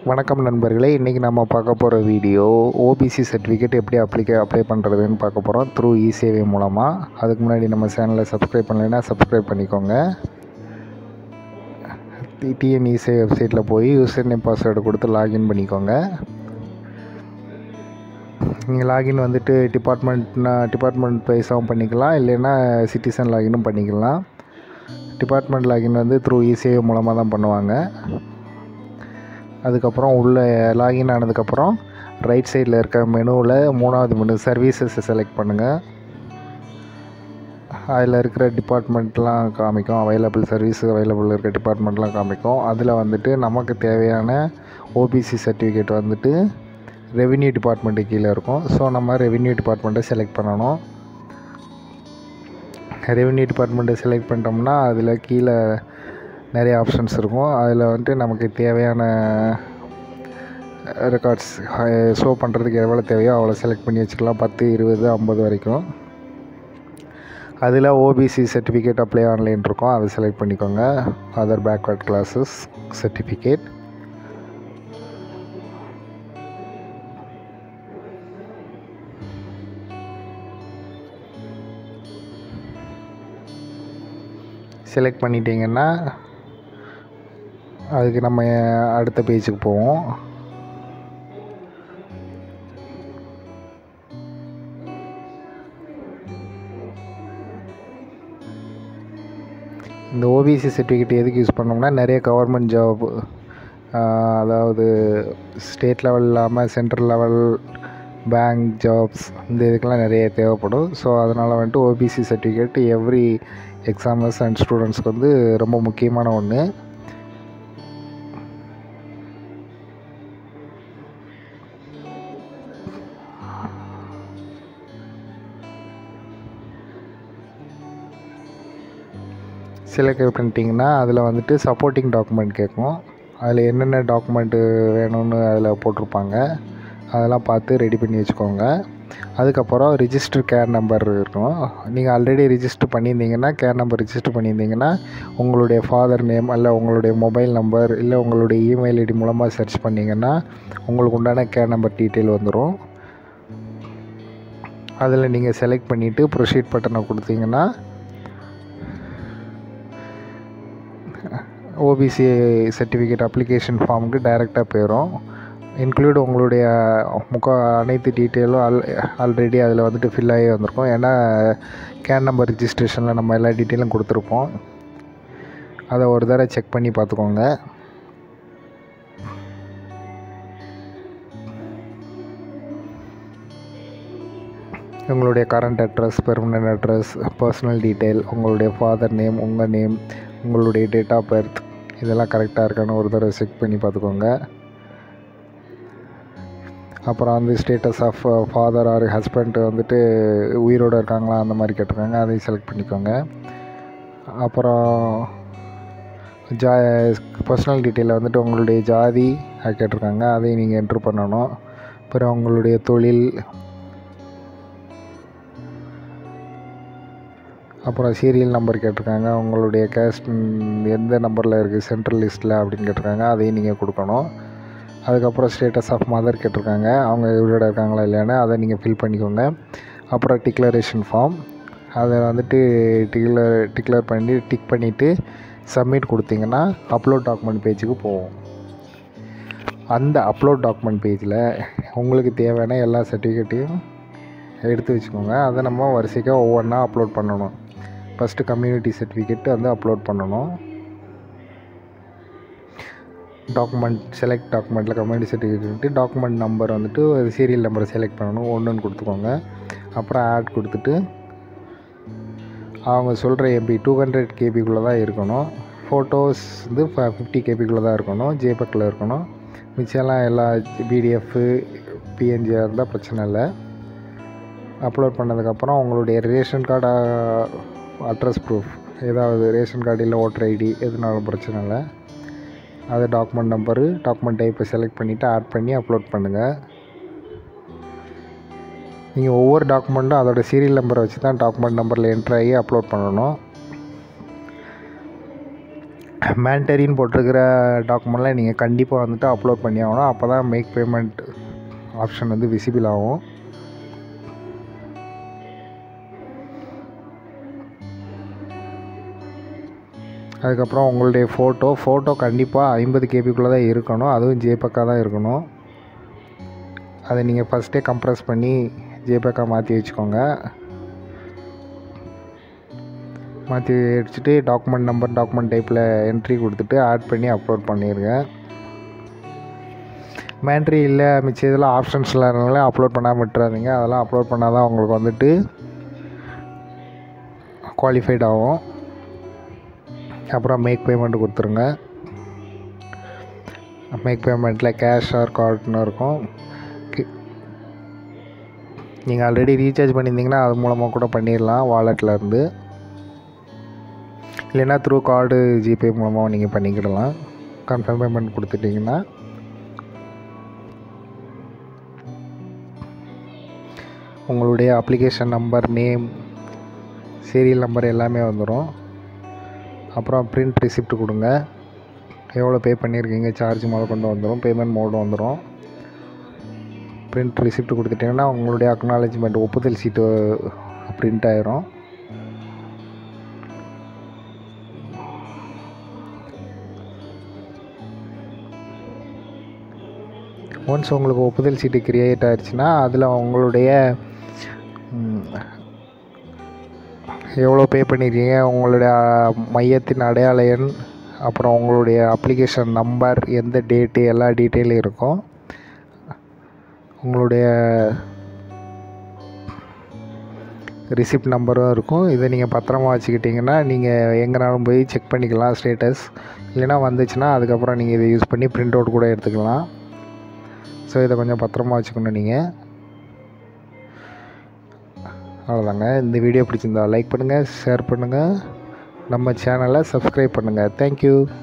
வணக்கம் நண்பர்களே இன்றைக்கி நம்ம பார்க்க போகிற வீடியோ ஓபிசி சர்டிஃபிகேட் எப்படி அப்ளிகே அப்ளை பண்ணுறதுன்னு பார்க்க போகிறோம் த்ரூ இ சேவை மூலமாக அதுக்கு முன்னாடி நம்ம சேனலை சப்ஸ்கிரைப் பண்ணலைன்னா சப்ஸ்கிரைப் பண்ணிக்கோங்க டிஎன் இசேவை வெப்சைட்டில் போய் யூசர் நேம் பாஸ்வேர்டு கொடுத்து லாகின் பண்ணிக்கோங்க நீங்கள் லாகின் வந்துட்டு டிபார்ட்மெண்ட்னா டிபார்ட்மெண்ட் வைஸாகவும் பண்ணிக்கலாம் இல்லைன்னா சிட்டிசன் லாகினும் பண்ணிக்கலாம் டிபார்ட்மெண்ட் லாகின் வந்து த்ரூ இசேவை மூலமாக தான் பண்ணுவாங்க அதுக்கப்புறம் உள்ளே லாகின் ஆனதுக்கப்புறம் ரைட் சைடில் இருக்க மெனுவில் மூணாவது மெனு சர்வீசஸை செலக்ட் பண்ணுங்கள் அதில் இருக்கிற டிபார்ட்மெண்ட்லாம் காமிக்கும் அவைலபிள் சர்வீஸ் அவைலபிள் இருக்க டிபார்ட்மெண்ட்லாம் காமிக்கும் அதில் வந்துட்டு நமக்கு தேவையான ஓபிசி சர்டிஃபிகேட் வந்துட்டு ரெவின்யூ டிபார்ட்மெண்ட்டு கீழே இருக்கும் ஸோ நம்ம ரெவின்யூ டிபார்ட்மெண்ட்டை செலக்ட் பண்ணணும் ரெவின்யூ டிபார்ட்மெண்ட்டை செலக்ட் பண்ணிட்டோம்னா அதில் கீழே நிறைய ஆப்ஷன்ஸ் இருக்கும் அதில் வந்துட்டு நமக்கு தேவையான ரெக்கார்ட்ஸ் ஷோ பண்ணுறதுக்கு எவ்வளோ தேவையோ அவ்வளோ செலக்ட் பண்ணி வச்சுக்கலாம் பத்து இருபது ஐம்பது வரைக்கும் அதில் ஓபிசி சர்டிஃபிகேட் அப்ளை ஆன்லைன் இருக்கும் அதை செலக்ட் பண்ணிக்கோங்க other backward classes certificate select பண்ணிட்டீங்கன்னா அதுக்கு நம்ம அடுத்த பேஜுக்கு போவோம் இந்த ஓபிசி சர்டிஃபிகேட் எதுக்கு யூஸ் பண்ணோம்னா நிறைய கவர்மெண்ட் ஜாப் அதாவது ஸ்டேட் லெவல் இல்லாமல் சென்ட்ரல் லெவல் பேங்க் ஜாப்ஸ் இந்த இதுக்கெல்லாம் நிறைய தேவைப்படும் ஸோ அதனால் வந்துட்டு ஓபிசி சர்டிஃபிகேட் எவ்ரி எக்ஸாமர்ஸ் அண்ட் ஸ்டூடெண்ட்ஸ்க்கு வந்து ரொம்ப முக்கியமான ஒன்று செலக்ட் பண்ணிட்டீங்கன்னா அதில் வந்துட்டு சப்போர்ட்டிங் டாக்குமெண்ட் கேட்கும் அதில் என்னென்ன டாக்குமெண்ட்டு வேணும்னு அதில் போட்டிருப்பாங்க அதெல்லாம் பார்த்து ரெடி பண்ணி வச்சுக்கோங்க அதுக்கப்புறம் ரிஜிஸ்டர் கேர் நம்பர் இருக்கும் நீங்கள் ஆல்ரெடி ரிஜிஸ்டர் பண்ணியிருந்தீங்கன்னா கேர் நம்பர் ரிஜிஸ்டர் பண்ணியிருந்தீங்கன்னா உங்களுடைய ஃபாதர் நேம் அல்ல உங்களுடைய மொபைல் நம்பர் இல்லை உங்களுடைய இமெயில் ஐடி மூலமாக சர்ச் பண்ணிங்கன்னா உங்களுக்கு உண்டான கேர் நம்பர் டீட்டெயில் வந்துடும் அதில் நீங்கள் செலக்ட் பண்ணிவிட்டு ப்ரொசீட் பட்டனை கொடுத்தீங்கன்னா ஓபிசி சர்டிஃபிகேட் அப்ளிகேஷன் ஃபார்முக்கு டைரெக்டாக போயிடும் இன்க்ளூட் உங்களுடைய முக்க அனைத்து டீட்டெயிலும் ஆல் ஆல்ரெடி அதில் வந்துட்டு ஃபில் ஆகி வந்திருக்கும் ஏன்னா கேன் நம்பர் ரிஜிஸ்ட்ரேஷனில் நம்ம எல்லா டீட்டெயிலும் கொடுத்துருப்போம் அதை ஒரு தடவை செக் பண்ணி பார்த்துக்கோங்க உங்களுடைய current address permanent address personal detail உங்களுடைய ஃபாதர் நேம் உங்கள் நேம் உங்களுடைய டேட் ஆஃப் பர்த் இதெல்லாம் கரெக்டாக இருக்கான்னு ஒரு தடவை செக் பண்ணி பார்த்துக்கோங்க அப்புறம் வந்து status of father or husband வந்துட்டு உயிரோடு இருக்காங்களா அந்த மாதிரி கேட்டிருக்காங்க அதையும் செலக்ட் பண்ணிக்கோங்க அப்புறம் ஜா பர்சனல் டீட்டெயிலில் வந்துட்டு உங்களுடைய ஜாதி அது கேட்டிருக்காங்க அதையும் நீங்கள் என்ட்ரு பண்ணணும் அப்புறம் உங்களுடைய தொழில் அப்புறம் சீரியல் நம்பர் கேட்டிருக்காங்க உங்களுடைய கேஸ்ட் எந்த நம்பரில் இருக்குது சென்ட்ரல் லிஸ்ட்டில் அப்படின்னு கேட்டிருக்காங்க அதையும் நீங்கள் கொடுக்கணும் அதுக்கப்புறம் ஸ்டேட்டஸ் ஆஃப் மதர் கேட்டிருக்காங்க அவங்க இவரோட இருக்காங்களா இல்லையானு அதை நீங்கள் ஃபில் பண்ணிக்கோங்க அப்புறம் டிக்ளரேஷன் ஃபார்ம் அதை வந்துட்டு டிக்ளர் டிக்ளேர் பண்ணி டிக் பண்ணிவிட்டு சப்மிட் கொடுத்தீங்கன்னா அப்லோட் டாக்குமெண்ட் பேஜுக்கு போவோம் அந்த அப்லோட் டாக்குமெண்ட் பேஜில் உங்களுக்கு தேவையான எல்லா சர்டிஃபிகேட்டையும் எடுத்து வச்சுக்கோங்க அதை நம்ம வரிசைக்காக ஒவ்வொன்றா அப்லோட் பண்ணணும் ஃபஸ்ட்டு கம்யூனிட்டி சர்டிஃபிகேட் வந்து அப்லோட் பண்ணணும் டாக்குமெண்ட் செலக்ட் டாக்குமெண்ட்டில் கம்யூனிட்டி சர்டிஃபிகேட் டாக்குமெண்ட் நம்பர் வந்துட்டு சீரியல் நம்பரை செலக்ட் பண்ணணும் ஒன்றுன்னு கொடுத்துக்கோங்க அப்புறம் ஆட் கொடுத்துட்டு அவங்க சொல்கிற எம்பி டூ ஹண்ட்ரட் கேபிக்குள்ளே தான் இருக்கணும் ஃபோட்டோஸ் வந்து ஃபிஃப்டி கேபிக்குள்ளே தான் இருக்கணும் ஜேபக்கில் இருக்கணும் மிச்சம்லாம் எல்லா பிடிஎஃப்பு பிஎன்ஜியாக இருந்தால் பிரச்சனை இல்லை அப்லோட் பண்ணதுக்கப்புறம் உங்களுடைய ரேஷன் கார்டு அட்ரஸ் ப்ரூஃப் ஏதாவது ரேஷன் கார்டு இல்லை ஓட்டர் ஐடி எதுனாலும் பிரச்சனை இல்லை அது டாக்குமெண்ட் நம்பரு டாக்குமெண்ட் டைப்பை செலக்ட் பண்ணிவிட்டு ஆட் பண்ணி அப்லோட் பண்ணுங்கள் நீங்கள் ஒவ்வொரு டாக்குமெண்ட்டும் அதோடய சீரியல் நம்பரை வச்சு தான் டாக்குமெண்ட் நம்பரில் என்ட்ரு ஆகி அப்லோட் பண்ணணும் மேண்டரின்னு போட்டிருக்கிற டாக்குமெண்ட்லாம் நீங்கள் கண்டிப்பாக வந்துட்டு அப்லோட் பண்ணி ஆகணும் அப்போ தான் மேக் பேமெண்ட் ஆப்ஷன் வந்து விசிபிள் ஆகும் அதுக்கப்புறம் உங்களுடைய ஃபோட்டோ ஃபோட்டோ கண்டிப்பாக ஐம்பது கேபிக்குள்ளே தான் இருக்கணும் அதுவும் ஜேபக்காக தான் இருக்கணும் அதை நீங்கள் ஃபஸ்ட்டே கம்ப்ரஸ் பண்ணி ஜேபேக்காக மாற்றி வச்சுக்கோங்க மாற்றி வச்சுட்டு டாக்குமெண்ட் நம்பர் டாக்குமெண்ட் டைப்பில் என்ட்ரி கொடுத்துட்டு ஆட் பண்ணி அப்லோட் பண்ணிடுங்க மேண்ட்ரி இல்லை மிச்சம் இதெல்லாம் ஆப்ஷன்ஸ்லாம் இருந்தாலும் அப்லோட் பண்ணாமல் விட்டுறாதீங்க அதெல்லாம் அப்லோட் பண்ணால் தான் உங்களுக்கு வந்துட்டு குவாலிஃபைட் ஆகும் அப்புறம் மேக் பேமெண்ட் கொடுத்துருங்க மேக் பேமெண்ட்டில் கேஷ் ஆர் கார்டுன்னு இருக்கும் நீங்கள் ஆல்ரெடி ரீசார்ஜ் பண்ணியிருந்தீங்கன்னா அது மூலமாக கூட பண்ணிடலாம் வாலெட்டில் இருந்து இல்லைன்னா த்ரூ கார்டு ஜிபே மூலமாக நீங்கள் பண்ணிக்கிடலாம் கன்ஃபார்ம் பேமெண்ட் கொடுத்துட்டிங்கன்னா உங்களுடைய application number name serial number எல்லாமே வந்துடும் அப்புறம் பிரிண்ட் ரிசிப்ட் கொடுங்க எவ்வளோ பே பண்ணியிருக்கீங்க சார்ஜ் முதல் கொண்டு வந்துடும் பேமெண்ட் மோடும் வந்துடும் பிரிண்ட் ரிசிப்ட் கொடுத்துட்டிங்கன்னா உங்களுடைய அக்னாலஜ்மெண்ட் ஒப்புதல் சீட்டு பிரிண்ட் ஆயிரும் ஒன்ஸ் உங்களுக்கு ஒப்புதல் சீட்டு கிரியேட் ஆயிடுச்சுன்னா அதில் உங்களுடைய எவ்வளோ பே பண்ணியிருக்கீங்க உங்களுடைய மையத்தின் அடையாள எண் அப்புறம் உங்களுடைய அப்ளிகேஷன் நம்பர் எந்த டேட்டு எல்லா டீட்டெயிலும் இருக்கும் உங்களுடைய ரிசிப்ட் நம்பரும் இருக்கும் இதை நீங்கள் பத்திரமா வச்சுக்கிட்டிங்கன்னா நீங்கள் எங்கேனாலும் போய் செக் பண்ணிக்கலாம் ஸ்டேட்டஸ் இல்லைனா வந்துச்சுன்னா அதுக்கப்புறம் நீங்கள் இதை யூஸ் பண்ணி பிரிண்ட் அவுட் கூட எடுத்துக்கலாம் ஸோ இதை கொஞ்சம் பத்திரமா வச்சுக்கணும் நீங்கள் அவ்வளோதாங்க இந்த வீடியோ பிடிச்சிருந்தா லைக் பண்ணுங்கள் ஷேர் பண்ணுங்கள் நம்ம சேனலை சப்ஸ்கிரைப் பண்ணுங்கள் தேங்க்யூ